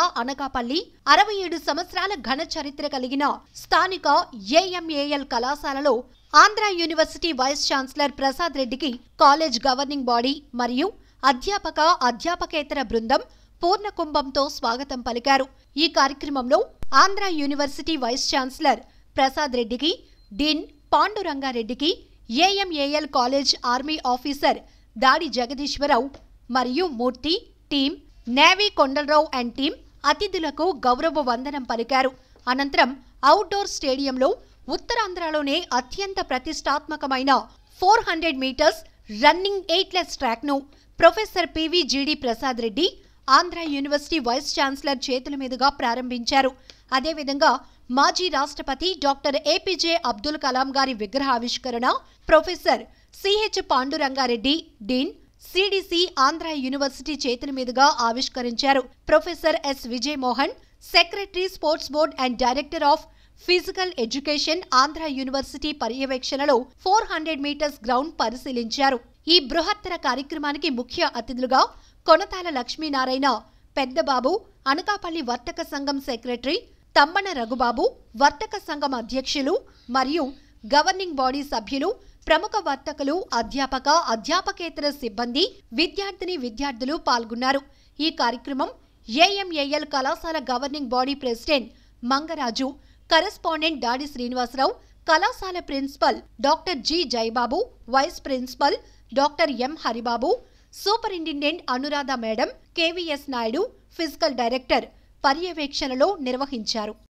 అనకాపల్లి అరవై ఏడు సంవత్సరాల ఘన చరిత్ర కలిగిన స్థానిక ఏఎంఏఎల్ కళాశాలలో Andhra university vice chancellor Prasad రెడ్డికి కాలేజ్ గవర్నింగ్ బాడీ మరియు అధ్యాపక అధ్యాపకేతర బృందం పూర్ణ కుంభంతో స్వాగతం పలికారు ఈ కార్యక్రమంలో Andhra university vice chancellor Prasad రెడ్డికి డీన్ పాండురంగారెడ్డికి AMAL college army officer Dadi Jagadeeswararao మరియు Murthy team navy Kondalarao and team అతిథులకు గౌరవ వందనం పలికారు అనంతరం అవుట్డోర్ స్టేడియంలో ఉత్తరాంధ్రలోనే అత్యంత ప్రతిష్టాత్మకమైన four hundred metres running eight lanes ట్రాక్ను professor P V G D Prasad Reddy Andhra university vice chancellor చేతుల మీదుగా ప్రారంభించారు అదేవిధంగా మాజీ రాష్ట్రపతి డాక్టర్ ఏపీజే అబ్దుల్ కలాం గారి విగ్రహ ఆవిష్కరణ professor C H Pandurangareddy dean CDC Andhra university చేతుల మీదుగా ఆవిష్కరించారు professor S Vijay Mohan secretary sports board and director of physical education Andhra university పర్యవేక్షణలో ఫోర్ హండ్రెడ్ మీటర్స్ గ్రౌండ్ పరిశీలించారు ఈ బృహత్తర కార్యక్రమానికి ముఖ్య అతిథులుగా కొనతాల లక్ష్మీనారాయణ పెద్దబాబు అనకాపల్లి వర్తక సంఘం సెక్రటరీ తమ్మన రఘుబాబు వర్తక సంఘం అధ్యక్షులు మరియు గవర్నింగ్ బాడీ సభ్యులు ప్రముఖ వర్తకులు అధ్యాపక అధ్యాపకేతర సిబ్బంది విద్యార్థిని విద్యార్థులు పాల్గొన్నారు ఈ కార్యక్రమం ఏఎంఏఎల్ కళాశాల governing body president Mangaraju correspondent Dadi Srinivasarao కళాశాల principal doctor G Jayababu vice principal doctor M Haribabu superintendent Anuradha madam KVS Naidu physical director పర్యవేక్షణలో నిర్వహించారు